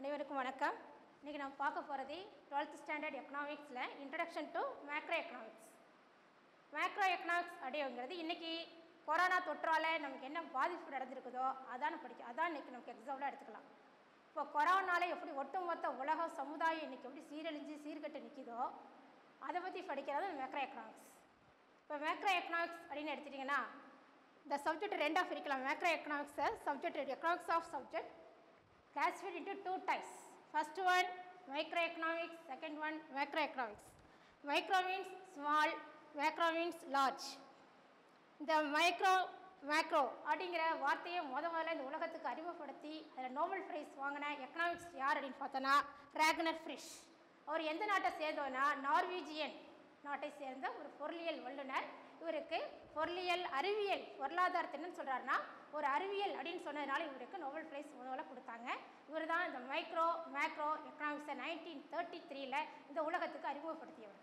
அனைவருக்கும் வணக்கம் இன்றைக்கி நம்ம பார்க்க போகிறது டுவெல்த் ஸ்டாண்டர்ட் எக்கனாமிக்ஸில் introduction to macro economics macro economics அப்படிங்கிறது இன்றைக்கி கொரோனா தொற்றால் நமக்கு என்ன பாதிப்பு நடந்திருக்குதோ அதான் படிக்க அதான் இன்றைக்கி நமக்கு எக்ஸாம்பிளாக எடுத்துக்கலாம் இப்போ கொரோனால எப்படி ஒட்டுமொத்த உலக சமுதாயம் இன்றைக்கி எப்படி சீரழிஞ்சு சீர்கட்டு நிற்கிதோ அதை பற்றி படிக்கிறது மேக்ரோ எக்கனாமிக்ஸ் இப்போ மேக்ரோ எக்கனாமிக்ஸ் அப்படின்னு எடுத்துட்டிங்கன்னா இந்த சப்ஜெக்ட் ரெண்டாக பிரிக்கலாம் மேக்ரோ எக்கனாமிக்ஸை subject economics of subject classified into two types. First one microeconomics, second one macroeconomics. Micro means small, macro means large. இந்த மைக்ரோ மேக்ரோ அப்படிங்கிற வார்த்தையை முத முதல்ல இந்த உலகத்துக்கு அறிமுகப்படுத்தி அதில் நோபல் ப்ரைஸ் வாங்கின எக்கனாமிக்ஸ் யார் அப்படின்னு பார்த்தோன்னா ரேக்னர் ஃப்ரிஷ் அவர் எந்த நாட்டை சேர்ந்தோன்னா நார்வீஜியன் நாட்டை சேர்ந்த ஒரு பொருளியல் வல்லுனர் இவருக்கு பொருளியல் அறிவியல் பொருளாதாரத்தை என்னன்னு சொல்கிறாருன்னா ஒரு அறிவியல் அப்படின்னு சொன்னதுனால இவருக்கு நோபல் ப்ரைஸ் முதல்ல கொடுத்தாங்க இவர் தான் இந்த மைக்ரோ மேக்ரோ எக்கனாமிக்ஸை நைன்டீன் தேர்ட்டி த்ரீல இந்த உலகத்துக்கு அறிமுகப்படுத்தியவர்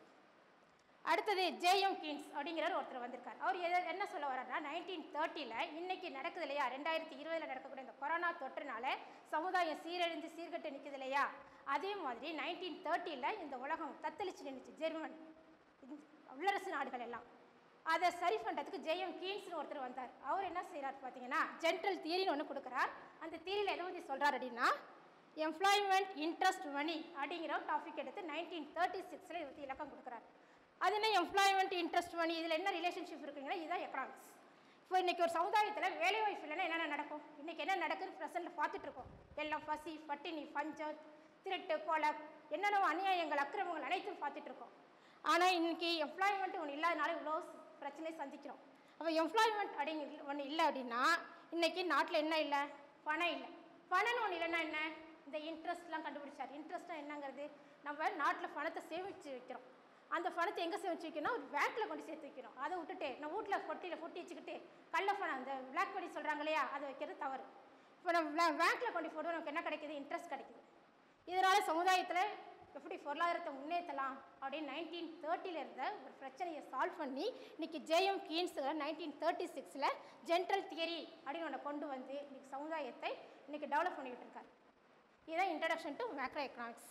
அடுத்தது ஜேஎம் கீன்ஸ் அப்படிங்கிறவர் ஒருத்தர் வந்திருக்கார் அவர் எதை என்ன சொல்ல வர்றாருன்னா நைன்டீன் தேர்ட்டியில் இன்னைக்கு நடக்குது இல்லையா ரெண்டாயிரத்தி இருபதில் நடக்கக்கூடிய இந்த கொரோனா தொற்றுனால சமுதாயம் சீரழிந்து சீர்கட்டு நிற்குது இல்லையா அதே மாதிரி நைன்டீன் தேர்ட்டியில் இந்த உலகம் தத்தளிச்சு நின்றுச்சு ஜெர்மன் இந்த வல்லரசு நாடுகள் எல்லாம் அதை சரி பண்ணுறதுக்கு ஜேஎம் கீன்ஸ்னு ஒருத்தர் வந்தார் அவர் என்ன செய்கிறார் பார்த்தீங்கன்னா ஜென்ரல் தியரின்னு ஒன்று கொடுக்குறார் அந்த தியரியில் எதை பற்றி சொல்கிறார் அப்படின்னா எம்ப்ளாய்மெண்ட் இன்ட்ரெஸ்ட் மணி அப்படிங்கிற டாபிக் எடுத்து நைன்டீன் தேர்ட்டி சிக்ஸில் இதை பற்றி இலக்கம் கொடுக்குறார் அது என்ன எம்ப்ளாய்மெண்ட் இன்ட்ரெஸ்ட் மணி இதில் என்ன ரிலேஷன்ஷிப் இருக்குங்கன்னா இதுதான் எக்கனாமிக்ஸ் இப்போ இன்றைக்கி ஒரு சமுதாயத்தில் வேலை வாய்ப்பு இல்லைன்னா என்னென்ன நடக்கும் இன்றைக்கி என்ன நடக்குதுன்னு ப்ரெசென்ட்டில் பார்த்துட்டு இருக்கோம் எல்லாம் பசி பட்டினி பஞ்சம் திருட்டு கொலை என்னென்ன அநியாயங்கள் அக்கிரமங்கள் அனைத்தும் பார்த்துட்டு இருக்கோம் ஆனால் இன்றைக்கி எம்ப்ளாய்மெண்ட் ஒன்று இல்லாதனால இவ்வளோ பிரச்சனை சந்திக்கிறோம் அப்போ எம்ப்ளாய்மெண்ட் அப்படிங்கிறது ஒன்று இல்லை அப்படின்னா இன்றைக்கி நாட்டில் என்ன இல்லை பணம் இல்லை பணம்னு ஒன்று இல்லைன்னா என்ன இந்த இன்ட்ரெஸ்ட்லாம் கண்டுபிடிச்சார் இன்ட்ரெஸ்ட்டாக என்னங்கிறது நம்ம நாட்டில் பணத்தை சேமித்து வைக்கிறோம் அந்த பணத்தை எங்கே சேமிச்சு வைக்கணும் ஒரு பேங்க்கில் கொண்டு சேர்த்து வைக்கணும் அதை விட்டுட்டு நான் வீட்டில் பொட்டியில் பொட்டி வச்சுக்கிட்டு கள்ள பணம் அந்த பிளாக் மணி சொல்கிறாங்க இல்லையா அதை வைக்கிறது தவறு இப்போ நம்ம பேங்க்கில் கொண்டு போடுவோம் நமக்கு என்ன கிடைக்குது இன்ட்ரெஸ்ட் கிடைக்குது இதனால் சமுதாயத்தில் எப்படி பொருளாதாரத்தை முன்னேற்றலாம் அப்படின்னு நைன்டீன் தேர்ட்டியில் இருந்த ஒரு பிரச்சனையை சால்வ் பண்ணி இன்னைக்கு ஜேஎம் கீன்ஸ் நைன்டீன் தேர்ட்டி சிக்ஸில் ஜென்ரல் தியரி அப்படின்னு ஒன்று கொண்டு வந்து இன்னைக்கு சமுதாயத்தை இன்னைக்கு டெவலப் பண்ணிக்கிட்டு இருக்காரு இதுதான் இன்ட்ரடக்ஷன் டு மேக்ரோ எக்கனாமிக்ஸ்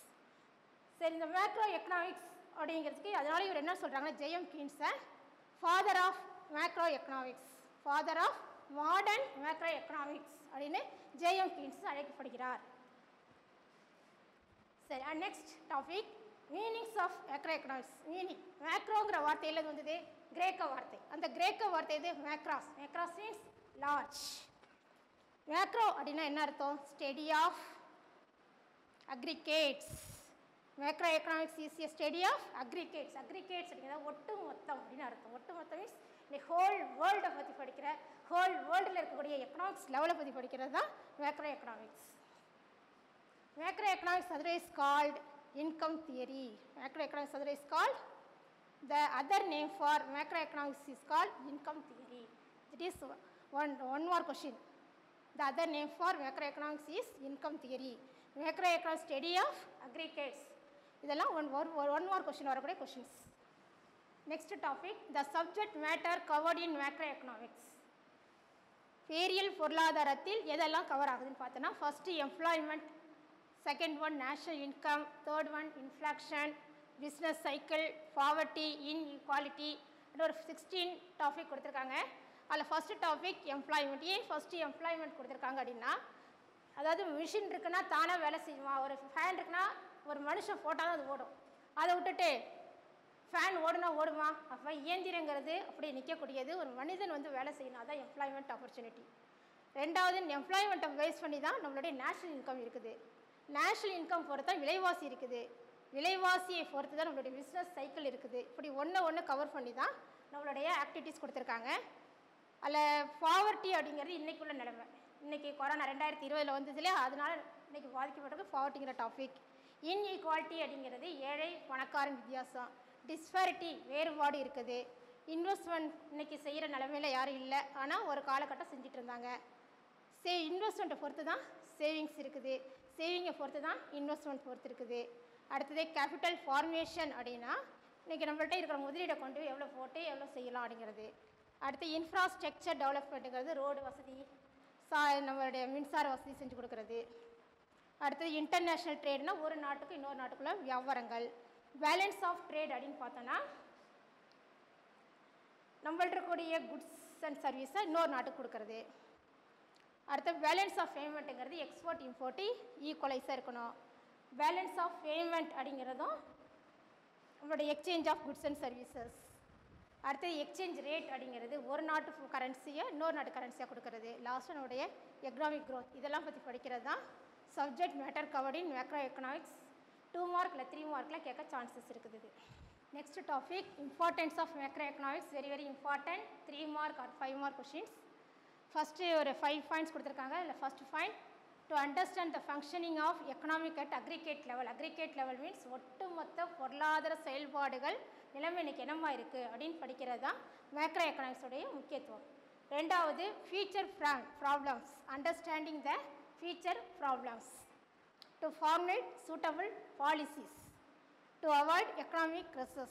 சரி இந்த மேக்ரோ எக்கனாமிக்ஸ் அப்படிங்கிறதுக்கு அதனால இவர் என்ன சொல்கிறாங்கன்னா ஜெயம் கீன்ஸை father of macro economics father of modern macro economics அப்படின்னு ஜெயம் கீன்ஸ் அழைக்கப்படுகிறார் சரி and next topic meanings of macro economics meaning மேக்ரோங்கிற வார்த்தையில் இது வந்தது கிரேக்க வார்த்தை அந்த கிரேக்க வார்த்தை இது makros makros means large macro அப்படின்னா என்ன அர்த்தம் study of aggregates macro economics is a study of aggregates aggregates அப்படிங்கிறத ஒட்டு மொத்தம் அப்படின்னு அர்த்தம் ஒட்டு மொத்தம் மீன்ஸ் இந்த ஹோல் வேர்ல்டை பற்றி படிக்கிற ஹோல் வேர்ல்டில் இருக்கக்கூடிய எக்கனாமிக்ஸ் லெவலை பற்றி படிக்கிறது தான் macro economics macro economics otherwise called income theory macro economics otherwise called the other name for macroeconomics is called income theory it is one one more question the other name for macroeconomics is income theory macroeconomics study of aggregates இதெல்லாம் one ஒரு one mark question வரக்கூடிய questions next topic the subject matter covered in macro economics பேரியல் பொருளாதாரத்தில் எதெல்லாம் cover ஆகுதுன்னு பார்த்தோன்னா first employment second one national income third one inflation business cycle poverty inequality ஒரு sixteen topic கொடுத்துருக்காங்க அதில் ஃபஸ்ட்டு டாபிக் எம்ப்ளாய்மெண்ட் ஏன் ஃபஸ்ட்டு எம்ப்ளாய்மெண்ட் கொடுத்துருக்காங்க அப்படின்னா அதாவது மிஷின் இருக்குன்னா தானாக வேலை செய்யுமா ஒரு ஃபேன் இருக்குன்னா ஒரு மனுஷன் போட்டால் தான் அது ஓடும் அதை விட்டுட்டு ஃபேன் ஓடுனா ஓடுமா அப்போ இயந்திரங்கிறது அப்படி நிற்கக்கூடியது ஒரு மனிதன் வந்து வேலை செய்யணும் அதான் எம்ப்ளாய்மெண்ட் ஆப்பர்ச்சுனிட்டி ரெண்டாவது எம்ப்ளாய்மெண்ட்டை பேஸ் பண்ணி தான் நம்மளுடைய நேஷ்னல் இன்கம் இருக்குது நேஷ்னல் இன்கம் பொறுத்து தான் விலைவாசி இருக்குது விலைவாசியை பொறுத்து தான் நம்மளுடைய பிஸ்னஸ் சைக்கிள் இருக்குது இப்படி ஒன்று ஒன்று கவர் பண்ணி தான் நம்மளுடைய ஆக்டிவிட்டீஸ் கொடுத்துருக்காங்க அதில் பாவர்ட்டி அப்படிங்கிறது இன்றைக்குள்ள நிலைமை இன்றைக்கி கொரோனா ரெண்டாயிரத்தி இருபதில் வந்தது இல்லையா அதனால் இன்றைக்கி பாதிக்கப்பட்டிருக்கு பாவர்ட்டிங்கிற டாபிக் இன்இக்வாலிட்டி அப்படிங்கிறது ஏழை பணக்காரன் வித்தியாசம் டிஸ்பாரிட்டி வேறுபாடு இருக்குது இன்வெஸ்ட்மெண்ட் இன்றைக்கி செய்கிற நிலமையில யாரும் இல்லை ஆனால் ஒரு காலகட்டம் செஞ்சுட்டு இருந்தாங்க சே இன்வெஸ்ட்மெண்ட்டை பொறுத்து தான் சேவிங்ஸ் இருக்குது சேவிங்கை பொறுத்து தான் இன்வெஸ்ட்மெண்ட் பொறுத்து இருக்குது அடுத்தது கேபிட்டல் ஃபார்மேஷன் அப்படின்னா இன்றைக்கி நம்மள்ட்ட இருக்கிற முதலீடை கொண்டு எவ்வளோ போட்டு எவ்வளோ செய்யலாம் அப்படிங்கிறது அடுத்து இன்ஃப்ராஸ்ட்ரக்சர் டெவலப்மெண்ட்டுங்கிறது ரோடு வசதி சா நம்மளுடைய மின்சார வசதி செஞ்சு கொடுக்குறது அடுத்தது இன்டர்நேஷ்னல் ட்ரேட்னா ஒரு நாட்டுக்கு இன்னொரு நாட்டுக்குள்ள வியாபாரங்கள் பேலன்ஸ் ஆஃப் ட்ரேட் அப்படின்னு பார்த்தோன்னா நம்மள்ட்ட இருக்கக்கூடிய குட்ஸ் அண்ட் சர்வீஸை இன்னொரு நாட்டுக்கு கொடுக்கறது அடுத்து பேலன்ஸ் ஆஃப் பேமெண்ட்டுங்கிறது எக்ஸ்போர்ட் இம்போர்ட்டு ஈக்குவலைஸாக இருக்கணும் பேலன்ஸ் ஆஃப் பேமெண்ட் அப்படிங்கிறதும் நம்மளோட exchange of goods and services அடுத்தது எக்ஸ்சேஞ்ச் ரேட் அப்படிங்கிறது ஒரு நாட்டு கரன்சியை இன்னொரு நாட்டு கரன்சியாக கொடுக்கறது லாஸ்ட் நம்மளுடைய எக்கனாமிக் growth இதெல்லாம் பற்றி படிக்கிறது தான் subject matter covered in macro economics two mark இல்லை த்ரீ மார்க்கில் கேட்க சான்சஸ் இருக்குது இது next topic importance of macro economics very very important three mark or five mark questions first ஒரு ஃபைவ் பாயிண்ட்ஸ் கொடுத்துருக்காங்க இல்லை first point to understand the functioning of economic at aggregate level aggregate level means ஒட்டுமொத்த பொருளாதார செயல்பாடுகள் நிலைமை இன்னைக்கு என்னமா இருக்குது அப்படின்னு படிக்கிறது தான் மேக்ரோ எக்கனாமிக்ஸோடைய முக்கியத்துவம் ரெண்டாவது future problems understanding the future problems to formulate suitable policies to avoid economic crisis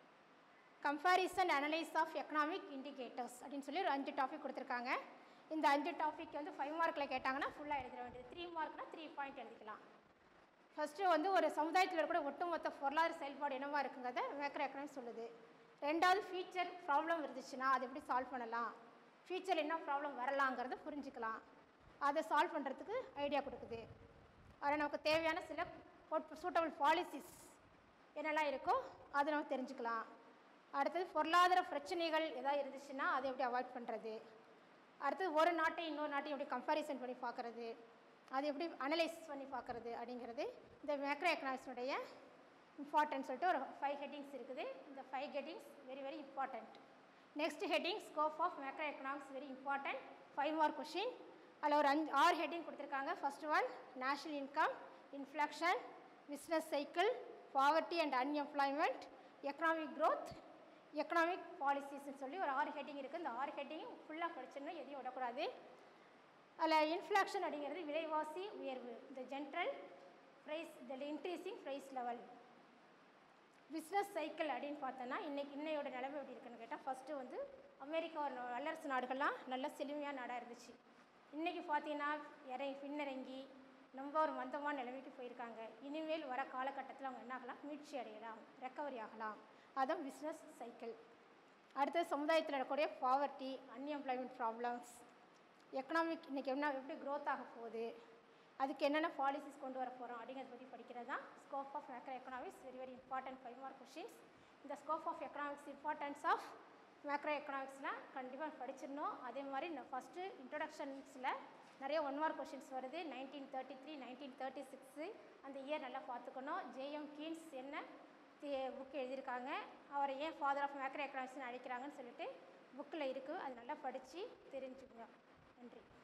comparison analyse of economic indicators அப்படின்னு சொல்லி ஒரு அஞ்சு டாபிக் கொடுத்துருக்காங்க இந்த அஞ்சு டாபிக் வந்து ஃபைவ் மார்க்கில் கேட்டாங்கன்னா ஃபுல்லாக எழுதிட வேண்டியது த்ரீ மார்க்னா த்ரீ பாயிண்ட் எழுதிக்கலாம் ஃபஸ்ட்டு வந்து ஒரு சமுதாயத்தில் இருக்கிற ஒட்டுமொத்த பொருளாதார செயல்பாடு என்னவா இருக்குங்கிறத மேக்ரோ எக்கனாமிக்ஸ் சொல்லுது ரெண்டாவது ஃபியூச்சர் ப்ராப்ளம் இருந்துச்சுன்னா அதை எப்படி சால்வ் பண்ணலாம் ஃபியூச்சர் என்ன ப்ராப்ளம் வரலாங்கிறத புரிஞ்சுக்கலாம் அதை சால்வ் பண்ணுறதுக்கு ஐடியா கொடுக்குது அதில் நமக்கு தேவையான சில சூட்டபிள் பாலிசிஸ் என்னெல்லாம் இருக்கோ அதை நம்ம தெரிஞ்சுக்கலாம் அடுத்தது பொருளாதார பிரச்சனைகள் ஏதாவது இருந்துச்சுன்னா அதை எப்படி அவாய்ட் பண்ணுறது அடுத்தது ஒரு நாட்டை இன்னொரு நாட்டையும் எப்படி கம்பேரிசன் பண்ணி பார்க்குறது அது எப்படி அனலைஸ் பண்ணி பார்க்குறது அப்படிங்கிறது இந்த மேக்ரோ எக்கனாமிக்ஸுடைய இம்பார்ட்டன்ட் சொல்லிட்டு ஒரு ஃபைவ் ஹெட்டிங்ஸ் இருக்குது இந்த five headings very very important next heading scope of macro economics very important five mark question அதில் ஒரு அஞ்சு ஆறு ஹெட்டிங் கொடுத்துருக்காங்க first one national income inflation business cycle poverty and unemployment economic growth economic பாலிசிஸ்னு சொல்லி ஒரு ஆறு ஹெட்டிங் இருக்குது இந்த ஆறு ஹெட்டிங் ஃபுல்லாக படிச்சிடணும் எதையும் விடக்கூடாது அதில் இன்ஃப்ளக்ஷன் அப்படிங்கிறது விலைவாசி உயர்வு இந்த ஜென்ரல் ப்ரைஸ் இந்த increasing price level business cycle அப்படின்னு பார்த்தோன்னா இன்னைக்கு இன்னையோட நிலைமை எப்படி இருக்குன்னு கேட்டால் ஃபஸ்ட்டு வந்து அமெரிக்கா நா- வல்லரசு நாடுகள்லாம் நல்ல செழுமையான நாடாக இருந்துச்சு இன்றைக்கி பார்த்தீங்கன்னா இறை பின்னிறங்கி ரொம்ப ஒரு மந்தமான நிலைமைக்கு போயிருக்காங்க இனிமேல் வர காலகட்டத்தில் அவங்க என்ன ஆகலாம் மீட்சி அடையலாம் ரெக்கவரி ஆகலாம் அதான் பிஸ்னஸ் சைக்கிள் அடுத்தது சமுதாயத்தில் இருக்கக்கூடிய பாவர்ட்டி அன்எம்ப்ளாய்மெண்ட் ப்ராப்ளம்ஸ் எக்கனாமிக் இன்றைக்கி என்ன எப்படி க்ரோத் ஆக போகுது அதுக்கு என்னென்ன பாலிசிஸ் கொண்டு வர போகிறோம் அப்படிங்கிறத பற்றி படிக்கிறது தான் scope of macro economics very very important five mark questions இந்த scope of economics importance of macro எக்கனாமிக்ஸ்லாம் கண்டிப்பாக படிச்சிடணும் அதே மாதிரி நான் ஃபஸ்ட்டு இன்ட்ரொடக்ஷன்ஸில் நிறைய ஒன் மார்க் கொஷின்ஸ் வருது nineteen thirty three nineteen thirty six அந்த இயர் நல்லா பார்த்துக்கணும் ஜேஎம் கீன்ஸ் என்ன புக் எழுதியிருக்காங்க அவரை ஏன் ஃபாதர் ஆஃப் மேக்ரோ எக்கனாமிக்ஸ்னு அழைக்கிறாங்கன்னு சொல்லிட்டு புக்கில் இருக்குது அது நல்லா படித்து தெரிஞ்சுக்கங்க நன்றி